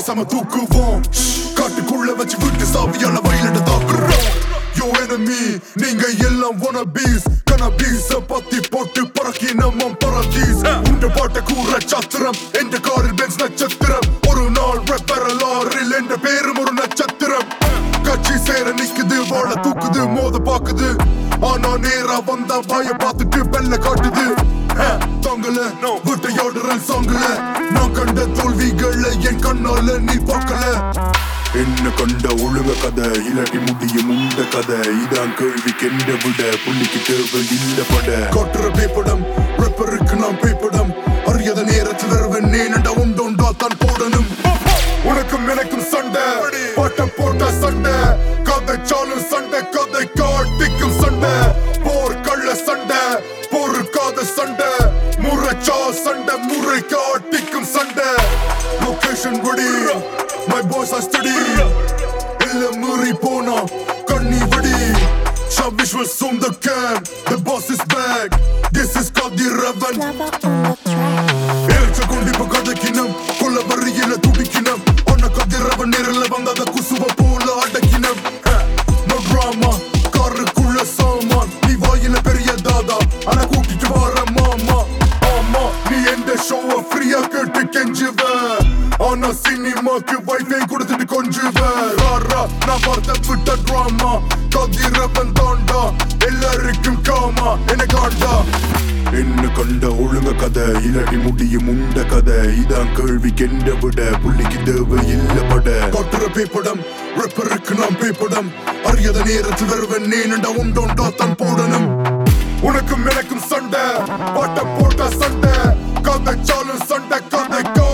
பேசாம தூக்குவோம் காட்டுக்குள்ள வச்சு வீட்டு சாவியால வயலட்ட தாக்குறோம் யோ enemy நீங்க எல்லாம் wanna bees கனபீஸ பத்தி போட்டு பறக்கி நம்ம பரதீஸ் உண்ட பாட்ட கூற சத்திரம் என்ற காரில் பென்ஸ் நட்சத்திரம் ஒரு நாள் ரெப்பர லாரில் என்ற பேரும் ஒரு நட்சத்திரம் கட்சி சேர நிக்குது வாழ தூக்குது மோத பாக்குது ஆனா நேரா வந்தா வாய பார்த்துட்டு பெல்ல காட்டுது அஹ், தொங்கல வீட்டையோடுற சாங்கல நான் கண்ட தோல்விகளை என் கண்ணால நீ பார்க்கல என்ன கண்ட ஒழுங்க கதை இல்லாட்டி முடியும் உண்ட கதை இதான் கேள்வி கெண்ட விட புள்ளிக்கு தேவை இல்ல பட கொட்டுற பேப்படம் ரெப்பருக்கு நான் பேப்படம் அறியாத நேரத்தில் வருவன் நேனண்டா உண்டோண்டா தான் போடணும் உனக்கும் எனக்கும் சண்டை பாட்ட போட்ட சண்டை கதைச்சாலும் சண்டை கதை காட்டிக்கும் சண்டை போர் கள்ள சண்டை பொறுக்காத சண்டை முறைச்சா சண்டை முறை காட்டிக்கும் சண்டை லொகேஷன் குடி மை பாய்ஸ் ஆர் ஸ்டடி இல்ல மீறி போனா கண்ணி வெடி Shop visuals from the camp The boss is back This is called the Raven Lava on the track. ஏழ்ச்ச குண்டிப்பு கதக்கினம் கொல்ல வரியில துடிக்கினம் உன்ன கதிரவன் நேரில் வந்தத குசுவ போல அடக்கினம் நோ டிராமா காருக்குள்ள சாமான் நீ வாயில பெரிய தாதா ஆனா கூட்டிட்டு வர மாமா ஆமா நீ எந்த ஷோவ ஃப்ரீயா கேட்டு கெஞ்சுவ ஆனா சினிமாக்கு வைஃபை கொடுத்துட்டு கொஞ்சுவ ராரா நான் பார்த்த விட்ட டிராமா கதிரவன் தாண்டா எல்லாருக்கும் காமா என்ன காண்டா என்ன கண்ட ஒழுங்க கதை இல்லாட்டி முடியும் உண்ட கதை இதான் கேள்வி கெண்ட விட புள்ளிக்கு தேவை இல்ல பட கொட்டுற பேப்படம் ரெப்பருக்கு நாம் பேப்படம் அறியாத நேரத்தில் வருவன் நேனண்டா உண்டோண்டா தான் போடணும் உனக்கும் எனக்கும் சண்டை பாட்ட போட்ட சண்டை கதைச்சாலும் சண்டை கதை